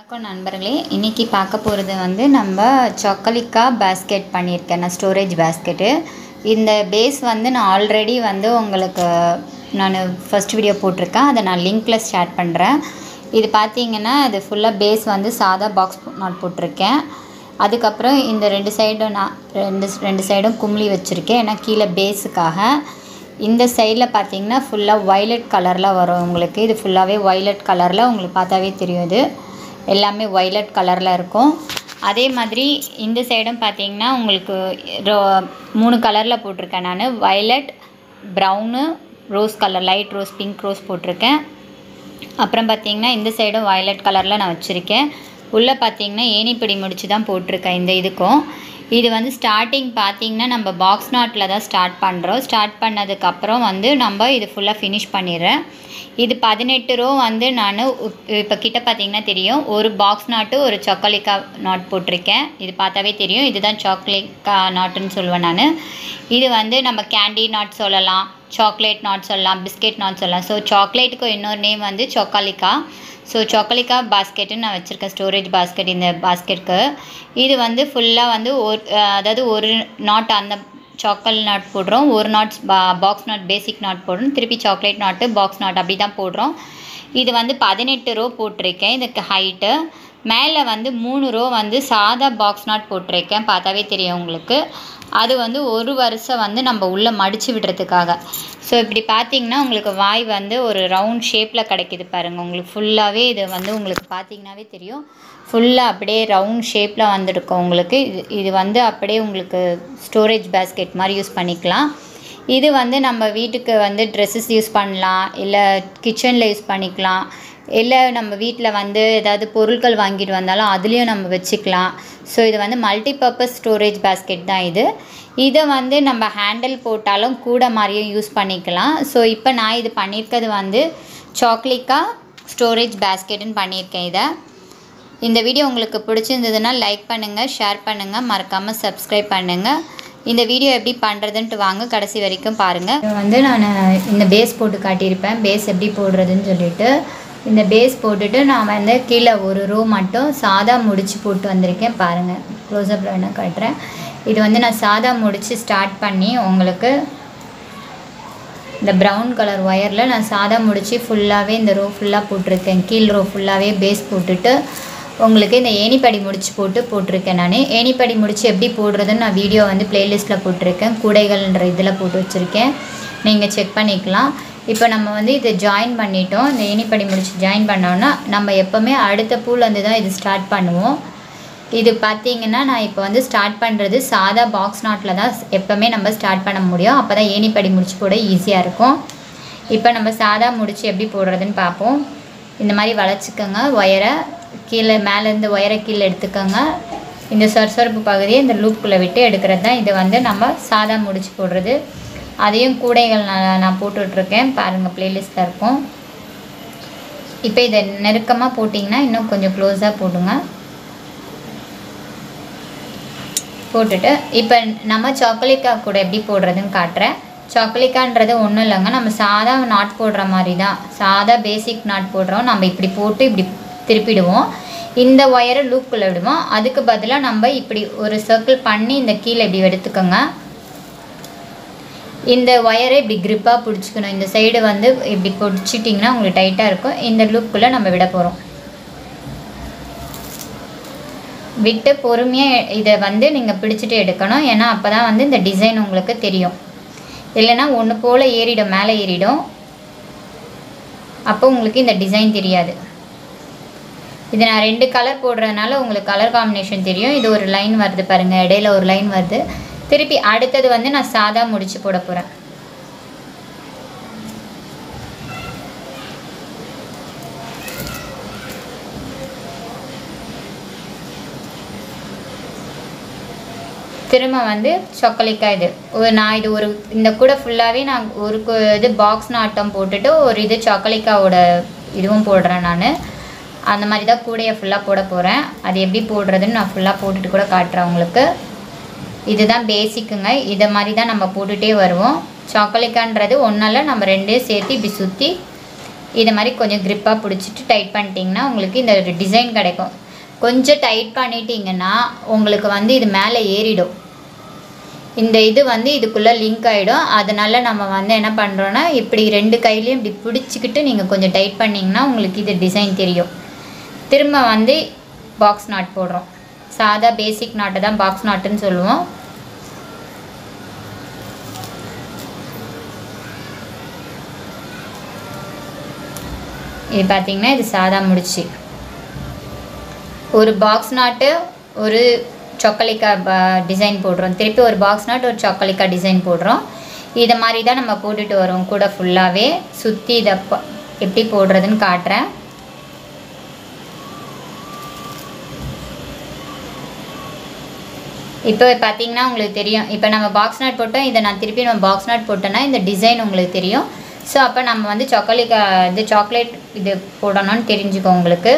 வணக்கம் நண்பர்களே இன்றைக்கி பார்க்க போகிறது வந்து நம்ம சொக்கலிக்கா பேஸ்கெட் பண்ணியிருக்கேன் நான் ஸ்டோரேஜ் பேஸ்கெட்டு இந்த பேஸ் வந்து நான் ஆல்ரெடி வந்து உங்களுக்கு நான் ஃபஸ்ட் வீடியோ போட்டிருக்கேன் அதை நான் லிங்க்கில் ஷேர் பண்ணுறேன் இது பார்த்தீங்கன்னா இது ஃபுல்லாக பேஸ் வந்து சாதா பாக்ஸ் நாட் போட்டிருக்கேன் அதுக்கப்புறம் இந்த ரெண்டு சைடும் நான் ரெண்டு ரெண்டு சைடும் கும்ளி வச்சுருக்கேன் ஏன்னா கீழே பேஸுக்காக இந்த சைடில் பார்த்தீங்கன்னா ஃபுல்லாக வயலட் கலரில் வரும் உங்களுக்கு இது ஃபுல்லாகவே வயலட் கலரில் உங்களுக்கு பார்த்தாவே தெரியும் இது எல்லாமே வயலட் கலரில் இருக்கும் அதே மாதிரி இந்த சைடும் பார்த்தீங்கன்னா உங்களுக்கு ரோ மூணு கலரில் போட்டிருக்கேன் நான் violet brown rose colour light rose pink rose போட்டிருக்கேன் அப்புறம் பார்த்தீங்கன்னா இந்த சைடும் வயலட் கலரில் நான் வச்சுருக்கேன் உள்ளே பார்த்தீங்கன்னா ஏணிப்படி முடிச்சு தான் போட்டிருக்கேன் இந்த இதுக்கும் இது வந்து ஸ்டார்டிங் பார்த்தீங்கன்னா நம்ம பாக்ஸ் நாட்டில் தான் ஸ்டார்ட் பண்ணுறோம் ஸ்டார்ட் பண்ணதுக்கப்புறம் வந்து நம்ம இது ஃபுல்லாக ஃபினிஷ் பண்ணிடுறேன் இது பதினெட்டு ரோ வந்து நான் இப்போ கிட்ட பார்த்தீங்கன்னா தெரியும் ஒரு பாக்ஸ் நாட்டு ஒரு சாக்லேக்கா நாட் போட்டிருக்கேன் இது பார்த்தாவே தெரியும் இதுதான் சாக்லேக்கா நாட்டுன்னு சொல்லுவேன் நான் இது வந்து நம்ம கேண்டி நாட் சொல்லலாம் சாக்லேட் நாட் சொல்லலாம் பிஸ்கெட் நாட் சொல்லலாம் ஸோ சாக்லேட்டுக்கு இன்னொரு நேம் வந்து சொக்காலிக்கா ஸோ சொக்கலிக்கா பாஸ்கெட்டுன்னு நான் வச்சுருக்கேன் ஸ்டோரேஜ் பாஸ்கெட் இந்த பாஸ்கெட்டுக்கு இது வந்து ஃபுல்லாக வந்து ஒரு அதாவது ஒரு நாட் அந்த சாக்கல் நாட் போடுறோம் ஒரு நாட் பா பாக்ஸ் நாட் பேசிக் நாட் போடுறோம் திருப்பி சாக்லேட் நாட்டு பாக்ஸ் நாட் அப்படி தான் போடுறோம் இது வந்து பதினெட்டு ரோ போட்டிருக்கேன் இதுக்கு ஹைட்டு மேலே வந்து மூணு ரோ வந்து சாதா பாக்ஸ் நாட் போட்டிருக்கேன் பார்த்தாவே தெரியும் உங்களுக்கு அது வந்து ஒரு வருஷம் வந்து நம்ம உள்ளே மடித்து விடுறதுக்காக ஸோ இப்படி பார்த்தீங்கன்னா உங்களுக்கு வாய் வந்து ஒரு ரவுண்ட் ஷேப்பில் கிடைக்கிது பாருங்கள் உங்களுக்கு ஃபுல்லாகவே இது வந்து உங்களுக்கு பார்த்தீங்கன்னாவே தெரியும் ஃபுல்லாக அப்படியே ரவுண்ட் ஷேப்பில் வந்துருக்கும் உங்களுக்கு இது இது வந்து அப்படியே உங்களுக்கு ஸ்டோரேஜ் பேஸ்கெட் மாதிரி யூஸ் பண்ணிக்கலாம் இது வந்து நம்ம வீட்டுக்கு வந்து ட்ரெஸ்ஸஸ் யூஸ் பண்ணலாம் இல்லை கிச்சனில் யூஸ் பண்ணிக்கலாம் இல்லை நம்ம வீட்டில் வந்து ஏதாவது பொருட்கள் வாங்கிட்டு வந்தாலும் அதுலேயும் நம்ம வச்சுக்கலாம் ஸோ இது வந்து மல்டிபர்பஸ் ஸ்டோரேஜ் பேஸ்கெட் தான் இது இதை வந்து நம்ம ஹேண்டில் போட்டாலும் கூட மாதிரியும் யூஸ் பண்ணிக்கலாம் ஸோ இப்போ நான் இது பண்ணியிருக்கிறது வந்து சாக்லேக்கா ஸ்டோரேஜ் பேஸ்கெட்டுன்னு பண்ணியிருக்கேன் இதை இந்த வீடியோ உங்களுக்கு பிடிச்சிருந்ததுன்னா லைக் பண்ணுங்கள் ஷேர் பண்ணுங்கள் மறக்காமல் சப்ஸ்கிரைப் பண்ணுங்கள் இந்த வீடியோ எப்படி பண்ணுறதுன்ட்டு வாங்க கடைசி வரைக்கும் பாருங்கள் வந்து நான் இந்த பேஸ் போட்டு காட்டியிருப்பேன் பேஸ் எப்படி போடுறதுன்னு சொல்லிட்டு இந்த பேஸ் போட்டுட்டு நான் வந்து கீழே ஒரு ரோ மட்டும் சாதா முடிச்சு போட்டு வந்திருக்கேன் பாருங்கள் க்ளோஸ்அப்பில் வேணால் காட்டுறேன் இது வந்து நான் சாதா முடிச்சு ஸ்டார்ட் பண்ணி உங்களுக்கு இந்த ப்ரௌன் கலர் ஒயரில் நான் சாதா முடிச்சு ஃபுல்லாகவே இந்த ரோ ஃபுல்லாக போட்டிருக்கேன் கீழ் ரோ ஃபுல்லாகவே பேஸ் போட்டுட்டு உங்களுக்கு இந்த ஏணிப்படி முடிச்சு போட்டு போட்டிருக்கேன் நான் ஏணிப்படி முடிச்சு எப்படி போடுறதுன்னு நான் வீடியோ வந்து ப்ளேலிஸ்ட்டில் போட்டிருக்கேன் கூடைகள்ன்ற இதில் போட்டு வச்சுருக்கேன் நீங்கள் செக் பண்ணிக்கலாம் இப்போ நம்ம வந்து இதை ஜாயின் பண்ணிட்டோம் இந்த ஏணிப்படி முடிச்சு ஜாயின் பண்ணோன்னா நம்ம எப்போவுமே அடுத்த பூலேருந்து தான் இது ஸ்டார்ட் பண்ணுவோம் இது பார்த்தீங்கன்னா நான் இப்போ வந்து ஸ்டார்ட் பண்ணுறது சாதா பாக்ஸ் நாட்டில் தான் எப்போவுமே நம்ம ஸ்டார்ட் பண்ண முடியும் அப்போ தான் ஏணிப்படி முடிச்சு போட ஈஸியாக இருக்கும் இப்போ நம்ம சாதா முடிச்சு எப்படி போடுறதுன்னு பார்ப்போம் இந்த மாதிரி வளைச்சிக்கோங்க ஒயரை கீழே மேலேருந்து ஒயரை கீழே எடுத்துக்கோங்க இந்த சொரசொரப்பு பகுதியை இந்த லூப்புக்குள்ளே விட்டு எடுக்கிறது தான் இது வந்து நம்ம சாதா முடிச்சு போடுறது அதையும் கூடைகள் நான் நான் போட்டுட்ருக்கேன் பாருங்கள் ப்ளேலிஸ்ட்டில் இருக்கும் இப்போ இதை நெருக்கமாக போட்டிங்கன்னா இன்னும் கொஞ்சம் க்ளோஸாக போடுங்க போட்டுட்டு இப்போ நம்ம சாக்லேக்கா கூட எப்படி போடுறதுன்னு காட்டுறேன் சாக்லேக்கான்றது ஒன்றும் இல்லைங்க நம்ம சாதா நாட் போடுற மாதிரி தான் சாதா பேசிக் நாட் போடுறோம் நம்ம இப்படி போட்டு இப்படி திருப்பிடுவோம் இந்த ஒயரை லூப்புக்குள்ளே விடுவோம் அதுக்கு பதிலாக நம்ம இப்படி ஒரு சர்க்கிள் பண்ணி இந்த கீழே இப்படி எடுத்துக்கோங்க இந்த ஒயரை இப்படி க்ரிப்பாக பிடிச்சிக்கணும் இந்த சைடு வந்து இப்படி பிடிச்சிட்டிங்கன்னா உங்களுக்கு டைட்டாக இருக்கும் இந்த லூப்புக்குள்ளே நம்ம விட போகிறோம் விட்டு பொறுமையாக இதை வந்து நீங்கள் பிடிச்சிட்டு எடுக்கணும் ஏன்னா அப்போ தான் வந்து இந்த டிசைன் உங்களுக்கு தெரியும் இல்லைன்னா ஒன்று போல் ஏறிடும் மேலே ஏறிடும் அப்போ உங்களுக்கு இந்த டிசைன் தெரியாது இது நான் ரெண்டு கலர் போடுறதுனால உங்களுக்கு கலர் காம்பினேஷன் தெரியும் இது ஒரு லைன் வருது பாருங்கள் இடையில ஒரு லைன் வருது திருப்பி அடுத்தது வந்து நான் சாதா முடிச்சு போட போகிறேன் திரும்ப வந்து சொக்கலிக்காய் இது ஒரு நான் இது ஒரு இந்த கூட ஃபுல்லாகவே நான் ஒரு கு- இது பாக்ஸ் நாட்டம் போட்டுட்டு ஒரு இது சொக்கலிக்காவோட இதுவும் போடுறேன் நான் அந்த மாதிரி தான் கூடையை ஃபுல்லாக போட போகிறேன் அது எப்படி போடுறதுன்னு நான் ஃபுல்லாக போட்டுட்டு கூட காட்டுறேன் உங்களுக்கு இதுதான் பேசிக்குங்க இதை மாதிரி தான் நம்ம போட்டுகிட்டே வருவோம் சாக்லேக்கான்றது ஒன்றால் நம்ம ரெண்டையும் சேர்த்து இப்படி சுற்றி இதை மாதிரி கொஞ்சம் க்ரிப்பாக பிடிச்சிட்டு டைட் பண்ணிட்டிங்கன்னா உங்களுக்கு இந்த ஒரு டிசைன் கிடைக்கும் கொஞ்சம் டைட் பண்ணிட்டீங்கன்னா உங்களுக்கு வந்து இது மேலே ஏறிடும் இந்த இது வந்து இதுக்குள்ளே லிங்க் ஆகிடும் அதனால நம்ம வந்து என்ன பண்ணுறோன்னா இப்படி ரெண்டு கையிலையும் இப்படி பிடிச்சிக்கிட்டு நீங்கள் கொஞ்சம் டைட் பண்ணிங்கன்னா உங்களுக்கு இது டிசைன் தெரியும் திரும்ப வந்து பாக்ஸ் நாட் போடுறோம் சாதா பேசிக் நாட்டை தான் பாக்ஸ் நாட்டுன்னு சொல்லுவோம் இது பார்த்தீங்கன்னா இது சாதா முடிச்சு ஒரு பாக்ஸ் நாட்டு ஒரு சொக்கலிக்கா டிசைன் போடுறோம் திருப்பி ஒரு பாக்ஸ் நாட் ஒரு சொக்கலிக்கா டிசைன் போடுறோம் இதை மாதிரி தான் நம்ம போட்டுட்டு வரோம் கூட ஃபுல்லாகவே சுற்றி இதை ப- எப்படி போடுறதுன்னு காட்டுறேன் இப்போ பார்த்தீங்கன்னா உங்களுக்கு தெரியும் இப்போ நம்ம பாக்ஸ் நாட் போட்டோம் இதை நான் திருப்பி நம்ம பாக்ஸ் நாட் போட்டேன்னா இந்த டிசைன் உங்களுக்கு தெரியும் ஸோ அப்போ நம்ம வந்து சாக்லேட் இது சாக்லேட் இது போடணும்னு தெரிஞ்சுக்கோ உங்களுக்கு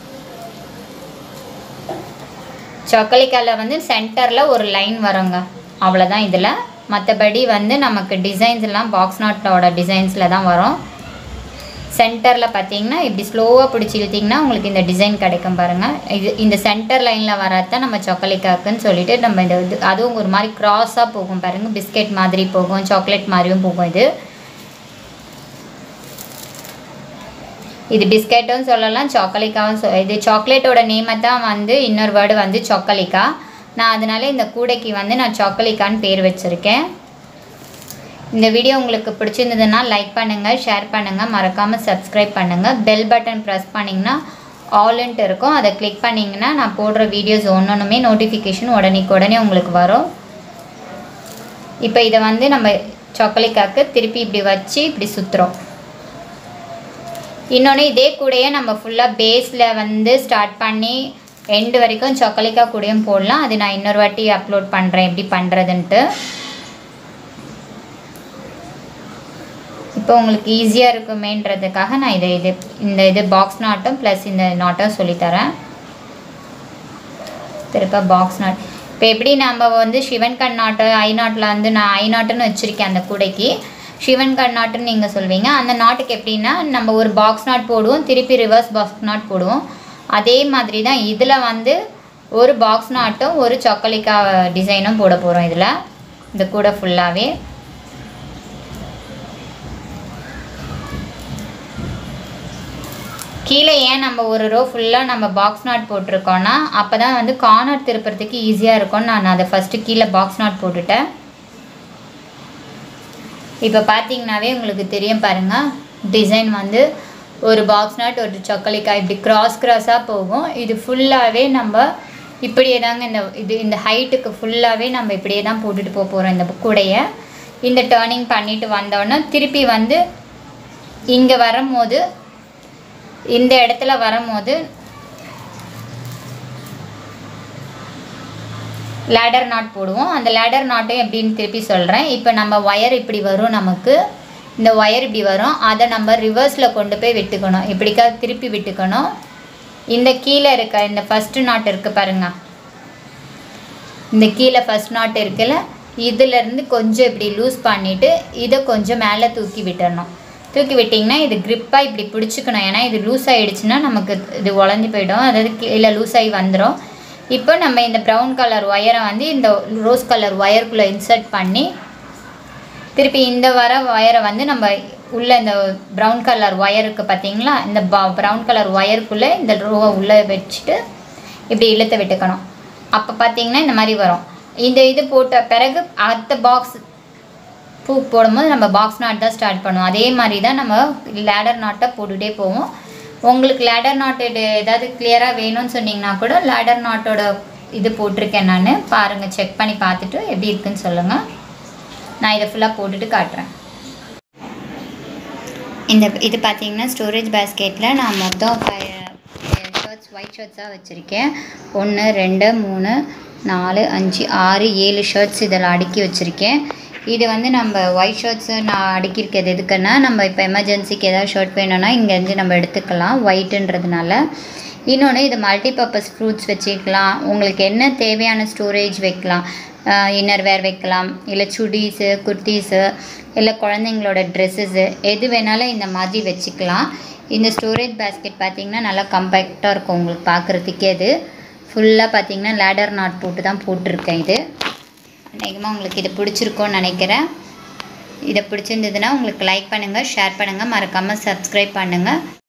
சாக்லேட்டில் வந்து சென்டரில் ஒரு லைன் வருங்க அவ்வளோதான் இதில் மற்றபடி வந்து நமக்கு டிசைன்ஸ் எல்லாம் பாக்ஸ் நாட்டோட டிசைன்ஸில் தான் வரும் சென்டரில் பார்த்தீங்கன்னா இப்படி ஸ்லோவாக பிடிச்சி இழுத்தீங்கன்னா உங்களுக்கு இந்த டிசைன் கிடைக்கும் பாருங்கள் இது இந்த சென்டர் லைனில் வரதான் நம்ம சாக்லேட்டாக்குன்னு சொல்லிட்டு நம்ம இந்த இது அதுவும் ஒரு மாதிரி க்ராஸாக போகும் பாருங்கள் பிஸ்கெட் மாதிரி போகும் சாக்லேட் மாதிரியும் போகும் இது இது பிஸ்கெட்டும் சொல்லலாம் சாக்லேட்டாவும் சொல் இது சாக்லேட்டோட நேமை தான் வந்து இன்னொரு வேர்டு வந்து சாக்லேக்கா நான் அதனால இந்த கூடைக்கு வந்து நான் சாக்லேக்கான்னு பேர் வச்சுருக்கேன் இந்த வீடியோ உங்களுக்கு பிடிச்சிருந்ததுன்னா லைக் பண்ணுங்கள் ஷேர் பண்ணுங்கள் மறக்காமல் சப்ஸ்கிரைப் பண்ணுங்கள் பெல் பட்டன் ப்ரெஸ் பண்ணிங்கன்னா ஆல்ன்ட்டு இருக்கும் அதை கிளிக் பண்ணிங்கன்னா நான் போடுற வீடியோஸ் ஒன்றொன்றுமே நோட்டிஃபிகேஷன் உடனேக்கு உடனே உங்களுக்கு வரும் இப்போ இதை வந்து நம்ம சாக்லேக்காக்கு திருப்பி இப்படி வச்சு இப்படி சுற்றுறோம் இன்னொன்று இதே கூடயே நம்ம ஃபுல்லாக பேஸில் வந்து ஸ்டார்ட் பண்ணி எண்டு வரைக்கும் சொக்கலிக்கா கூடயும் போடலாம் அது நான் இன்னொரு வாட்டி அப்லோட் பண்ணுறேன் எப்படி பண்ணுறதுன்ட்டு இப்போ உங்களுக்கு ஈஸியாக இருக்குமேன்றதுக்காக நான் இதை இது இந்த இது பாக்ஸ் நாட்டும் ப்ளஸ் இந்த நாட்டும் சொல்லித்தரேன் திருப்ப பாக்ஸ் நாட் இப்போ எப்படி நம்ம வந்து சிவன் கண் நாட்டு ஐ நாட்டில் வந்து நான் ஐ நாட்டுன்னு வச்சுருக்கேன் அந்த கூடைக்கு சிவன் கண் நாட்டுன்னு நீங்கள் சொல்வீங்க அந்த நாட்டுக்கு எப்படின்னா நம்ம ஒரு பாக்ஸ் நாட் போடுவோம் திருப்பி ரிவர்ஸ் பாக்ஸ் நாட் போடுவோம் அதே மாதிரி தான் இதில் வந்து ஒரு பாக்ஸ் நாட்டும் ஒரு சொக்கலிக்கா டிசைனும் போட போகிறோம் இதில் இந்த கூடை ஃபுல்லாகவே கீழே ஏன் நம்ம ஒரு ரோ ஃபுல்லாக நம்ம பாக்ஸ் நாட் போட்டிருக்கோன்னா அப்போ தான் வந்து கார்னர் திருப்புறதுக்கு ஈஸியாக இருக்கும்னு நான் அதை ஃபஸ்ட்டு கீழே பாக்ஸ் நாட் போட்டுட்டேன் இப்போ பார்த்தீங்கன்னாவே உங்களுக்கு தெரியும் பாருங்கள் டிசைன் வந்து ஒரு பாக்ஸ் நாட் ஒரு சொக்கலிக்காய் இப்படி கிராஸ் கிராஸாக போகும் இது ஃபுல்லாகவே நம்ம இப்படியே தாங்க இந்த இது இந்த ஹைட்டுக்கு ஃபுல்லாகவே நம்ம இப்படியே தான் போட்டுட்டு போக போகிறோம் இந்த கூடையை இந்த டேர்னிங் பண்ணிட்டு வந்தோடனே திருப்பி வந்து இங்கே வரும்போது இந்த இடத்துல வரும்போது லேடர் நாட் போடுவோம் அந்த லேடர் நாட்டும் எப்படின்னு திருப்பி சொல்கிறேன் இப்போ நம்ம ஒயர் இப்படி வரும் நமக்கு இந்த ஒயர் இப்படி வரும் அதை நம்ம ரிவர்ஸில் கொண்டு போய் விட்டுக்கணும் இப்படிக்கா திருப்பி விட்டுக்கணும் இந்த கீழே இருக்க இந்த ஃபஸ்ட்டு நாட் இருக்குது பாருங்க இந்த கீழே ஃபஸ்ட் நாட் இருக்குல்ல இதுலேருந்து கொஞ்சம் இப்படி லூஸ் பண்ணிவிட்டு இதை கொஞ்சம் மேலே தூக்கி விட்டுறணும் தூக்கி விட்டிங்கன்னா இது க்ரிப்பாக இப்படி பிடிச்சிக்கணும் ஏன்னா இது லூஸ் ஆகிடுச்சுன்னா நமக்கு இது உடஞ்சி போயிடும் அதாவது கீழே லூஸ் ஆகி வந்துடும் இப்போ நம்ம இந்த ப்ரௌன் கலர் ஒயரை வந்து இந்த ரோஸ் கலர் ஒயருக்குள்ளே இன்சர்ட் பண்ணி திருப்பி இந்த வர ஒயரை வந்து நம்ம உள்ள இந்த ப்ரௌன் கலர் ஒயருக்கு பார்த்தீங்களா இந்த ப்ரௌன் கலர் ஒயருக்குள்ளே இந்த ரோவை உள்ளே வச்சுட்டு இப்படி இழுத்து விட்டுக்கணும் அப்போ பார்த்தீங்கன்னா இந்த மாதிரி வரும் இந்த இது போட்ட பிறகு அடுத்த பாக்ஸ் பூ போடும்போது நம்ம பாக்ஸ் நாட் தான் ஸ்டார்ட் பண்ணுவோம் அதே மாதிரி தான் நம்ம லேடர் நாட்டை போட்டுகிட்டே போவோம் உங்களுக்கு லேடர் நாட் ஏதாவது கிளியராக வேணும்னு சொன்னீங்கன்னா கூட லேடர் நாட்டோட இது போட்டிருக்கேன் நான் பாருங்கள் செக் பண்ணி பார்த்துட்டு எப்படி இருக்குன்னு சொல்லுங்கள் நான் இதை ஃபுல்லாக போட்டுட்டு காட்டுறேன் இந்த இது பார்த்தீங்கன்னா ஸ்டோரேஜ் பேஸ்கெட்டில் நான் மொத்தம் ஷர்ட்ஸ் ஒயிட் ஷர்ட்ஸாக வச்சுருக்கேன் ஒன்று ரெண்டு மூணு நாலு அஞ்சு ஆறு ஏழு ஷர்ட்ஸ் இதில் அடுக்கி வச்சுருக்கேன் இது வந்து நம்ம ஒயிட் ஷர்ட்ஸு நான் அடுக்கியிருக்கிறது எதுக்குன்னா நம்ம இப்போ எமர்ஜென்சிக்கு ஏதாவது ஷர்ட் வேணும்னா இங்கேருந்து நம்ம எடுத்துக்கலாம் ஒயிட்டுன்றதுனால இன்னொன்று இது மல்டிபர்பஸ் ஃப்ரூட்ஸ் வச்சுக்கலாம் உங்களுக்கு என்ன தேவையான ஸ்டோரேஜ் வைக்கலாம் இன்னர் வேர் வைக்கலாம் இல்லை சுடீஸு குர்த்தீஸு இல்லை குழந்தைங்களோட ட்ரெஸ்ஸஸ்ஸு எது வேணாலும் இந்த மாதிரி வச்சுக்கலாம் இந்த ஸ்டோரேஜ் பேஸ்கெட் பார்த்தீங்கன்னா நல்லா கம்பேக்டாக இருக்கும் உங்களுக்கு பார்க்குறதுக்கே அது ஃபுல்லாக பார்த்தீங்கன்னா லேடர் நாட் போட்டு தான் போட்டிருக்கேன் இது அநேகமாக உங்களுக்கு இது பிடிச்சிருக்கும்னு நினைக்கிறேன் இதை பிடிச்சிருந்ததுன்னா உங்களுக்கு லைக் பண்ணுங்கள் ஷேர் பண்ணுங்கள் மறக்காமல் சப்ஸ்கிரைப் பண்ணுங்கள்